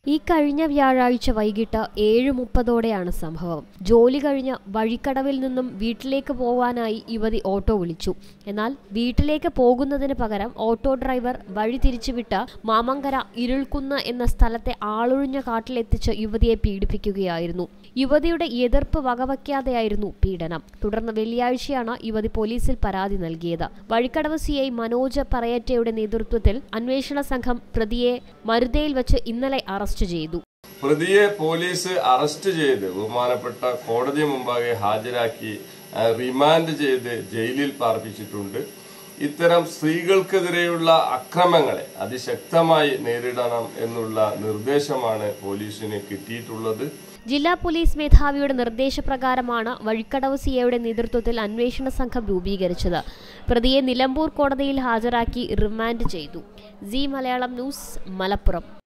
ഈ കഴിഞ്ഞ വ്യാഴാഴ്ച വൈകിട്ട് ഏഴ് മുപ്പതോടെയാണ് സംഭവം ജോലി കഴിഞ്ഞ് വഴിക്കടവിൽ നിന്നും വീട്ടിലേക്ക് പോവാനായി യുവതി ഓട്ടോ വിളിച്ചു എന്നാൽ വീട്ടിലേക്ക് പോകുന്നതിന് പകരം ഓട്ടോ ഡ്രൈവർ വഴി തിരിച്ചുവിട്ട് മാമങ്കര ഇരുൾക്കുന്ന് എന്ന സ്ഥലത്തെ ആളൊഴിഞ്ഞ കാട്ടിലെത്തിച്ച് യുവതിയെ പീഡിപ്പിക്കുകയായിരുന്നു യുവതിയുടെ എതിർപ്പ് വകവയ്ക്കാതെയായിരുന്നു പീഡനം തുടർന്ന് വെള്ളിയാഴ്ചയാണ് യുവതി പോലീസിൽ പരാതി നൽകിയത് വഴിക്കടവ് സി ഐ മനോജ് പറയറ്റയുടെ നേതൃത്വത്തിൽ അന്വേഷണ സംഘം പ്രതിയെ മരുതയിൽ വച്ച് ഇന്നലെ അറസ്റ്റ് ചെയ്തു പ്രതിയെ പോലീസ് അറസ്റ്റ് ചെയ്ത് ബഹുമാനപ്പെട്ട കോടതി മുമ്പാകെ ഹാജരാക്കി ആ, റിമാൻഡ് ചെയ്ത് ജയിലിൽ പാർപ്പിച്ചിട്ടുണ്ട് ഇത്തരം സ്ത്രീകൾക്കെതിരെയുള്ള അക്രമങ്ങളെ അതിശക്തമായി നേരിടണം എന്നുള്ള നിർദ്ദേശമാണ് പോലീസിന് കിട്ടിയിട്ടുള്ളത് ജില്ലാ പോലീസ് മേധാവിയുടെ നിർദ്ദേശപ്രകാരമാണ് വഴിക്കടവ് സിയയുടെ നേതൃത്വത്തിൽ അന്വേഷണ സംഘം രൂപീകരിച്ചത് പ്രതിയെ നിലമ്പൂർ കോടതിയിൽ ഹാജരാക്കി റിമാൻഡ് ചെയ്തു സി മലയാളം ന്യൂസ് മലപ്പുറം